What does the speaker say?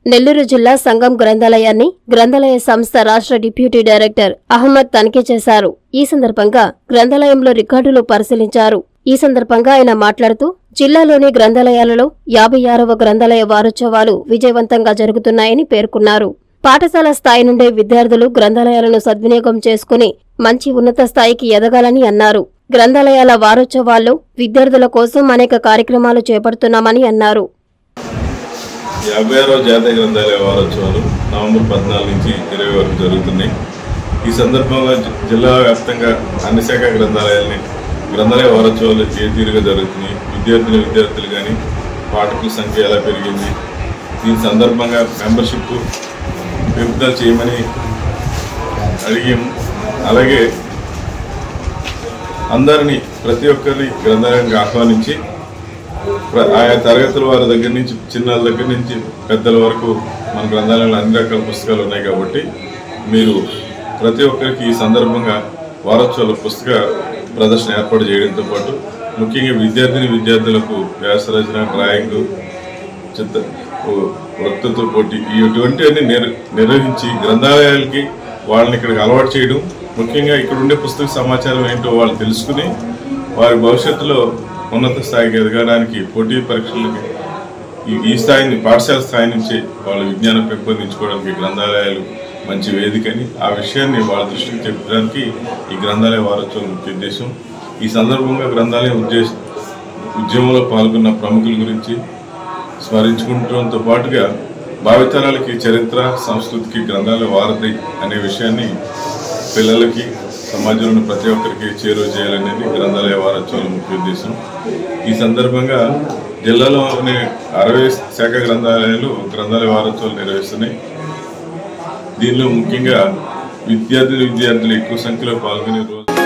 నెల్లూరు జిల్లా సంఘం గ్రంథాలయాన్ని గ్రంథాలయ సంస్థ రాష్ట్ర డిప్యూటీ డైరెక్టర్ అహ్మద్ తనిఖీ చేశారు ఈ సందర్భంగా గ్రంథాలయంలో రికార్డులు పరిశీలించారు ఈ సందర్భంగా ఆయన మాట్లాడుతూ జిల్లాలోని గ్రంథాలయాలలో యాభై ఆరవ గ్రంథాలయ వారోత్సవాలు విజయవంతంగా జరుగుతున్నాయని పేర్కొన్నారు పాఠశాల స్థాయి నుండే విద్యార్థులు గ్రంథాలయాలను సద్వినియోగం చేసుకుని మంచి ఉన్నత స్థాయికి ఎదగాలని అన్నారు గ్రంథాలయాల వారోత్సవాల్లో విద్యార్థుల కోసం అనేక కార్యక్రమాలు చేపడుతున్నామని అన్నారు యాభై ఆరవ జాతీయ గ్రంథాలయ వారోత్సవాలు నవంబర్ పద్నాలుగు నుంచి ఇరవై వరకు జరుగుతున్నాయి ఈ సందర్భంగా జి- జిల్లా వ్యాప్తంగా అన్ని శాఖ గ్రంథాలయాల్ని గ్రంథాలయ వారోత్సవాలు ఏ తీరుగా జరుగుతున్నాయి విద్యార్థిని విద్యార్థులు కానీ పాఠకుల సంఖ్య ఎలా పెరిగింది దీని సందర్భంగా మెంబర్షిప్ పెంపుదల చేయమని అడిగాం అలాగే అందరినీ ప్రతి ఒక్కరిని గ్రంథాలయానికి ఆహ్వానించి ప్ర- ఆయా తరగతుల వారి దగ్గర నుంచి చిన్నల దగ్గర నుంచి పెద్దల వరకు మన గ్రంథాలయంలో అన్ని రకాల పుస్తకాలు ఉన్నాయి కాబట్టి మీరు ప్రతి ఒక్కరికి ఈ సందర్భంగా వారోత్సవాల పుస్తక ప్రదర్శన ఏర్పాటు చేయడంతో పాటు ముఖ్యంగా విద్యార్థిని విద్యార్థులకు వ్యాసరచన డ్రాయింగ్ చిత్త ఓ- వక్తృత్వ పోటీ ఇటువంటివన్నీ నిర్ నిర్వహించి గ్రంథాలయాలకి వాళ్ళని ఇక్కడికి అలవాటు చేయడం ముఖ్యంగా ఇక్కడ ఉండే పుస్తక సమాచారం ఏంటో వాళ్ళు తెలుసుకుని వారి భవిష్యత్తులో ఉన్నత స్థాయికి ఎదగడానికి పోటీ పరీక్షలకి ఈ- ఈ స్థాయిని పాఠశాల స్థాయి నుంచి వాళ్ళ విజ్ఞానం పెంపొందించుకోవడానికి గ్రంథాలయాలు మంచి వేదికని ఆ విషయాన్ని వాళ్ళ దృష్టికి చెప్పడానికి ఈ గ్రంథాలయ వారోత్సవం ముఖ్య ఉద్దేశం ఈ సందర్భంగా గ్రంథాలయం ఉద్దేశ ఉద్యమంలో పాల్గొన్న ప్రముఖుల గురించి స్మరించుకుంటంతో పాటుగా భావితరాలకి చరిత్ర సంస్కృతికి గ్రంథాలయ వారధి అనే విషయాన్ని పిల్లలకి సమాజంలోని ప్రతి ఒక్కరికి చేరువ చేయాలనేది గ్రంథాలయ వారోత్సవాల ముఖ్య ఉద్దేశం ఈ సందర్భంగా జిల్లాలోని అరవై శాఖ గ్రంథాలయాలు గ్రంథాలయ వారోత్సవాలు నిర్వహిస్తున్నాయి దీనిలో ముఖ్యంగా విద్యార్థులు విద్యార్థులు ఎక్కువ సంఖ్యలో పాల్గొనే రోజు